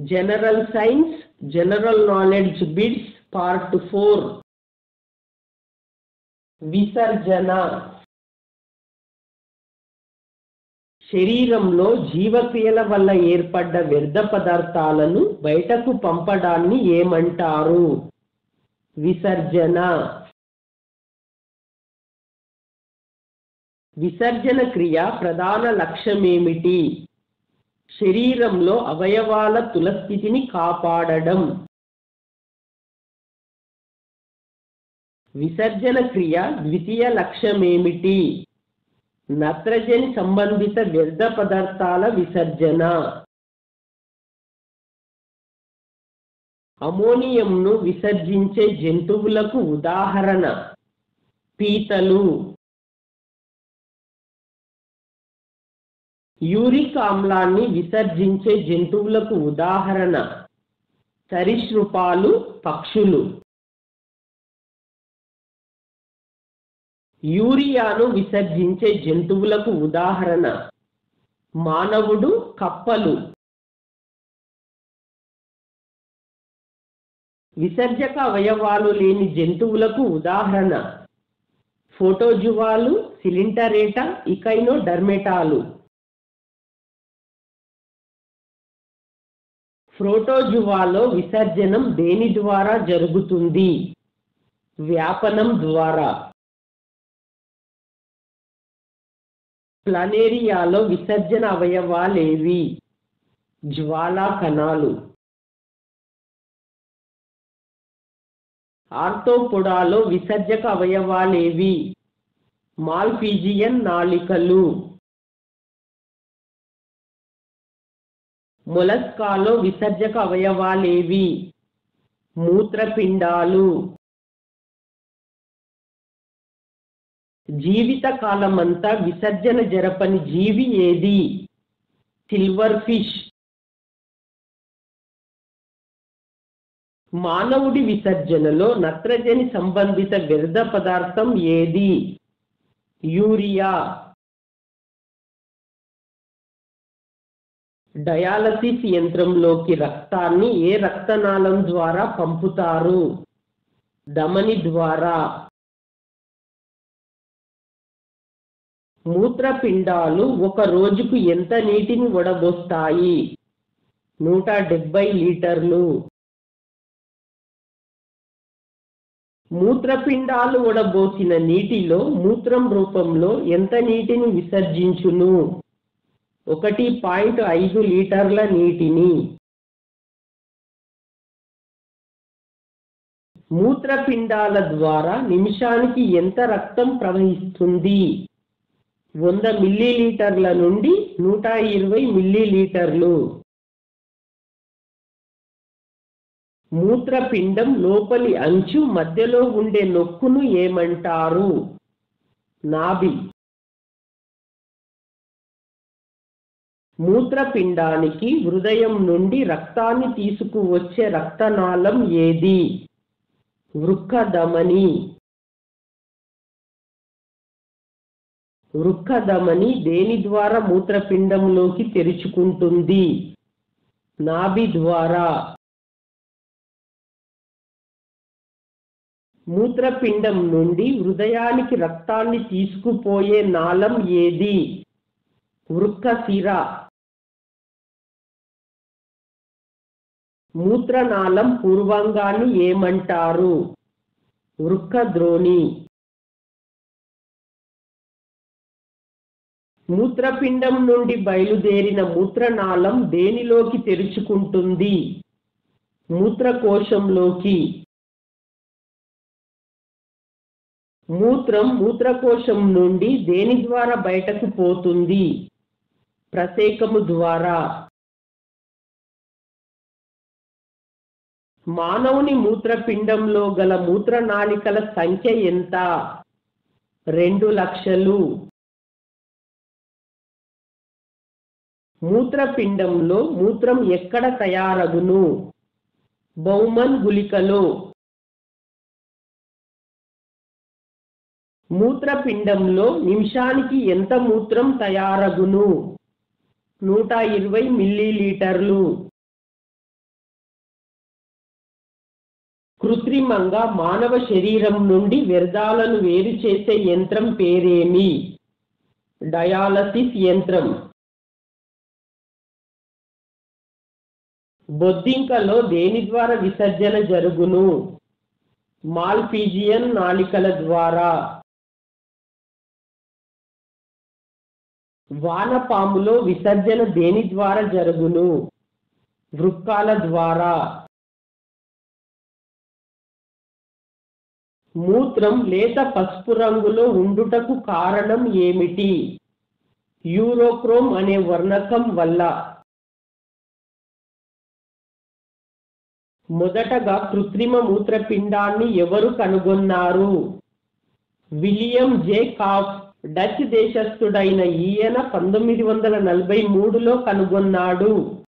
general science general knowledge bits part four విసర్జన శరీరంలో జీవక్రియల వల్ల ఏర్పడ్డ వ్యర్థ పదార్థాలను బయటకు పంపడాన్ని ఏమంటారు విసర్జన విసర్జన క్రియ ప్రధాన లక్ష్యమేమిటి శరీరంలో అవయవాల తులస్థితిని కాపాడడం విసర్జన క్రియ ద్వితీయ లక్ష్యమేమిటి నత్రజని సంబంధిత వ్యర్థ పదార్థాల విసర్జన అమోనియంను విసర్జించే జంతువులకు ఉదాహరణ పీతలు యూరిక్ ఆమ్లాన్ని విసర్జించే జంతువులకు ఉదాహరణ సరీసృపాలు పక్షులు యూరియాను విసర్జించే జంతువులకు ఉదాహరణ మానవుడు కప్పలు విసర్జక అవయవాలు లేని జంతువులకు ఉదాహరణ ఫోటోజువాలు సిలింటరేటా ఇకైనో డర్మెటాలు ప్రోటోజువాలో విసర్జనం దేని ద్వారా జరుగుతుంది వ్యాపనం ద్వారా ప్లనేరియాలో విసర్జన అవయవాలేవి జ్వాలా కణాలు ఆర్థోపొడాలో విసర్జక అవయవాలేవి మాల్ఫీజియన్ నాళికలు మొలస్కాలో విసర్జక అవయవాలేవి మూత్రపిండాలు జీవిత కాలమంతా విసర్జన జరపని జీవి ఏది సిల్వర్ ఫిష్ మానవుడి విసర్జనలో నత్రజని సంబంధిత వ్యర్థ పదార్థం ఏది యూరియా డయాలసిస్ యంత్రంలోకి రక్తాన్ని ఏ రక్తనాళం ద్వారా పంపుతారు ధమని ద్వారా మూత్రపిండాలు ఒక రోజుకు ఎంత నీటిని వడబోస్తాయి నూట డెబ్బై లీటర్లు మూత్రపిండాలు వడబోసిన నీటిలో మూత్రం రూపంలో ఎంత నీటిని విసర్జించును ఒకటి పాయింట్ ఐదు లీటర్ల నీటిని మూత్రపిండాల ద్వారా నిమిషానికి ఎంత రక్తం ప్రవహిస్తుంది వంద మిల్లీలీటర్ల నుండి నూట ఇరవై మిల్లీలీటర్లు మూత్రపిండం లోపలి అంచు మధ్యలో ఉండే నొక్కును ఏమంటారు నాభి మూత్రపిండానికి హృదయం నుండి రక్తాన్ని తీసుకువచ్చే రక్తనాళం ఏది వృక్కధమని వృక్కధమని దేని ద్వారా మూత్రపిండంలోకి తెరుచుకుంటుంది నాభి ద్వారా మూత్రపిండం నుండి హృదయానికి రక్తాన్ని తీసుకుపోయే నాళం ఏది వృక్కశిర మూత్రనాళం పూర్వంగాన్ని ఏమంటారు వృక్కద్రోణి మూత్రపిండం నుండి బయలుదేరిన మూత్రనాళం దేనిలోకి తెరుచుకుంటుంది మూత్రకోశంలోకి మూత్రం మూత్రకోశం నుండి దేని ద్వారా బయటకు పోతుంది ప్రసేకము ద్వారా మానవుని మూత్రపిండంలో గల మూత్రనాళికల సంఖ్య ఎంత రెండు లక్షలు మూత్రపిండంలో మూత్రం ఎక్కడ తయారగును బౌమన్ గులికలో మూత్రపిండంలో నిమిషానికి ఎంత మూత్రం తయారగును నూట ఇరవై మిల్లీలీటర్లు కృత్రిమంగా మానవ శరీరం నుండి వ్యర్థాలను వేరు చేసే యంత్రం పేరేమి డయాలసిస్ యంత్రం బొద్దింకలో దేని ద్వారా విసర్జన జరుగును మాల్పీజియన్ నాళికల ద్వారా వానపాములో విసర్జన దేని ద్వారా జరుగును వృక్కాల ద్వారా మూత్రం లేత పసుపు రంగులో ఉండుటకు కారణం ఏమిటి యూరోక్రోమ్ అనే వర్ణకం వల్ల మొదటగా కృత్రిమ మూత్రపిండాన్ని ఎవరు కనుగొన్నారు విలియం జే కాఫ్ డచ్ దేశస్థుడైన ఈయన పంతొమ్మిది వందల నలభై మూడులో కనుగొన్నాడు